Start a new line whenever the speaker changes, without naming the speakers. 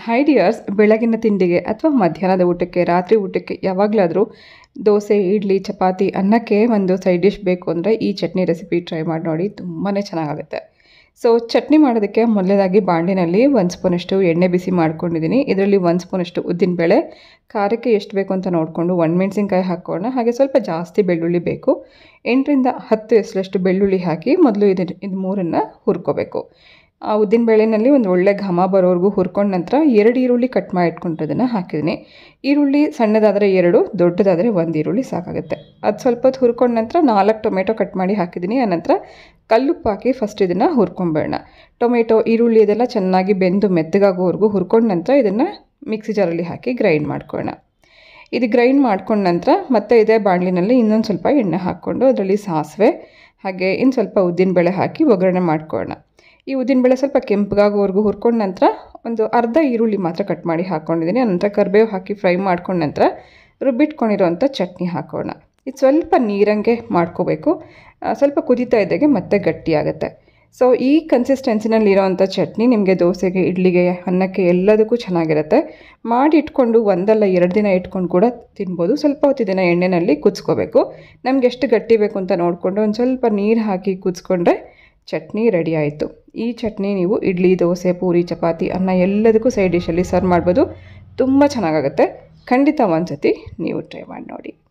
high dears ಬೆಳಗಿನ ತಿಂಡಿಗೆ ಅಥವಾ ಮಧ್ಯಾಹ್ನದ ಊಟಕ್ಕೆ ರಾತ್ರಿ ಊಟಕ್ಕೆ ಯಾವಾಗಲಾದರೂ ದೋಸೆ ಇಡ್ಲಿ ಚಪಾತಿ ಅನ್ನಕ್ಕೆ ಒಂದು ಸೈಡ್ ಡಿಶ್ ಬೇಕು ಅಂದರೆ ಈ ಚಟ್ನಿ ರೆಸಿಪಿ ಟ್ರೈ ಮಾಡಿ ನೋಡಿ ತುಂಬಾ ಚೆನ್ನಾಗಾಗುತ್ತೆ ಸೊ ಚಟ್ನಿ ಮಾಡೋದಕ್ಕೆ ಮೊದಲನೇದಾಗಿ ಬಾಣಲಿನಲ್ಲಿ ಒಂದು ಸ್ಪೂನಷ್ಟು ಎಣ್ಣೆ ಬಿಸಿ ಮಾಡ್ಕೊಂಡಿದ್ದೀನಿ ಇದರಲ್ಲಿ ಒಂದು ಸ್ಪೂನಷ್ಟು ಉದ್ದಿನಬೇಳೆ ಖಾರಕ್ಕೆ ಎಷ್ಟು ಬೇಕು ಅಂತ ನೋಡಿಕೊಂಡು ಒಣಮೆಣ್ಸಿನ್ಕಾಯಿ ಹಾಕೋಣ ಹಾಗೆ ಸ್ವಲ್ಪ ಜಾಸ್ತಿ ಬೆಳ್ಳುಳ್ಳಿ ಬೇಕು ಎಂಟರಿಂದ ಹತ್ತು ಎಸಲಷ್ಟು ಬೆಳ್ಳುಳ್ಳಿ ಹಾಕಿ ಮೊದಲು ಇದು ಇದು ಮೂರನ್ನು ಹುರ್ಕೋಬೇಕು ಆ ಉದ್ದಿನಬೇಳೆನಲ್ಲಿ ಒಂದು ಒಳ್ಳೆ ಘಮ ಬರೋವರೆಗೂ ಹುರ್ಕೊಂಡ ನಂತರ ಎರಡು ಈರುಳ್ಳಿ ಕಟ್ ಮಾಡಿ ಇಟ್ಕೊಂಡಿರೋದನ್ನು ಹಾಕಿದ್ದೀನಿ ಈರುಳ್ಳಿ ಸಣ್ಣದಾದರೆ ಎರಡು ದೊಡ್ಡದಾದರೆ ಒಂದು ಈರುಳ್ಳಿ ಸಾಕಾಗುತ್ತೆ ಅದು ಸ್ವಲ್ಪ ಹೊತ್ತು ಹುರ್ಕೊಂಡ ನಂತರ ನಾಲ್ಕು ಟೊಮೆಟೊ ಕಟ್ ಮಾಡಿ ಹಾಕಿದ್ದೀನಿ ಆನಂತರ ಕಲ್ಲುಪ್ಪು ಹಾಕಿ ಫಸ್ಟ್ ಇದನ್ನು ಹುರ್ಕೊಂಬೇಡ ಟೊಮೆಟೊ ಈರುಳ್ಳಿ ಇದೆಲ್ಲ ಚೆನ್ನಾಗಿ ಬೆಂದು ಮೆತ್ತಗಾಗೋವರೆಗೂ ಹುರ್ಕೊಂಡ ನಂತರ ಇದನ್ನು ಮಿಕ್ಸಿ ಜಾರಲ್ಲಿ ಹಾಕಿ ಗ್ರೈಂಡ್ ಮಾಡ್ಕೊಳ್ಳೋಣ ಇದು ಗ್ರೈಂಡ್ ಮಾಡ್ಕೊಂಡ ನಂತರ ಮತ್ತೆ ಇದೇ ಬಾಣಲಿನಲ್ಲಿ ಇನ್ನೊಂದು ಸ್ವಲ್ಪ ಎಣ್ಣೆ ಹಾಕ್ಕೊಂಡು ಅದರಲ್ಲಿ ಸಾಸಿವೆ ಹಾಗೆ ಇನ್ನು ಸ್ವಲ್ಪ ಉದ್ದಿನಬೇಳೆ ಹಾಕಿ ಒಗ್ಗರಣೆ ಮಾಡ್ಕೊಳ್ಳೋಣ ಈ ಉದ್ದಿನಬೇಳೆ ಸ್ವಲ್ಪ ಕೆಂಪಗಾಗೋವರೆಗೂ ಹುರ್ಕೊಂಡ ನಂತರ ಒಂದು ಅರ್ಧ ಈರುಳ್ಳಿ ಮಾತ್ರ ಕಟ್ ಮಾಡಿ ಹಾಕ್ಕೊಂಡಿದ್ದೀನಿ ಅನಂತರ ಕರಿಬೇವು ಹಾಕಿ ಫ್ರೈ ಮಾಡ್ಕೊಂಡ ನಂತರ ರುಬ್ಬಿಟ್ಕೊಂಡಿರೋಂಥ ಚಟ್ನಿ ಹಾಕೋಣ ಇದು ಸ್ವಲ್ಪ ನೀರಂಗೆ ಮಾಡ್ಕೋಬೇಕು ಸ್ವಲ್ಪ ಕುದೀತಾ ಇದ್ದಾಗೆ ಮತ್ತೆ ಗಟ್ಟಿಯಾಗುತ್ತೆ ಸೊ ಈ ಕನ್ಸಿಸ್ಟೆನ್ಸಿನಲ್ಲಿ ಇರೋವಂಥ ಚಟ್ನಿ ನಿಮಗೆ ದೋಸೆಗೆ ಇಡ್ಲಿಗೆ ಅನ್ನಕ್ಕೆ ಎಲ್ಲದಕ್ಕೂ ಚೆನ್ನಾಗಿರುತ್ತೆ ಮಾಡಿ ಇಟ್ಕೊಂಡು ಒಂದಲ್ಲ ಎರಡು ದಿನ ಇಟ್ಕೊಂಡು ಕೂಡ ತಿನ್ಬೋದು ಸ್ವಲ್ಪ ಹೊತ್ತು ಇದನ್ನು ಎಣ್ಣೆಯಲ್ಲಿ ಕುದಿಸ್ಕೋಬೇಕು ನಮ್ಗೆ ಎಷ್ಟು ಗಟ್ಟಿ ಬೇಕು ಅಂತ ನೋಡಿಕೊಂಡು ಒಂದು ಸ್ವಲ್ಪ ನೀರು ಹಾಕಿ ಕುದಿಸ್ಕೊಂಡ್ರೆ ಚಟ್ನಿ ರೆಡಿ ಆಯಿತು ಈ ಚಟ್ನಿ ನೀವು ಇಡ್ಲಿ ದೋಸೆ ಪೂರಿ ಚಪಾತಿ ಅನ್ನ ಎಲ್ಲದಕ್ಕೂ ಸೈಡ್ ಡಿಶಲ್ಲಿ ಸರ್ವ್ ಮಾಡ್ಬೋದು ತುಂಬ ಚೆನ್ನಾಗಾಗುತ್ತೆ ಖಂಡಿತ ಒಂದು ಸತಿ ನೀವು ಟ್ರೈ ಮಾಡಿ ನೋಡಿ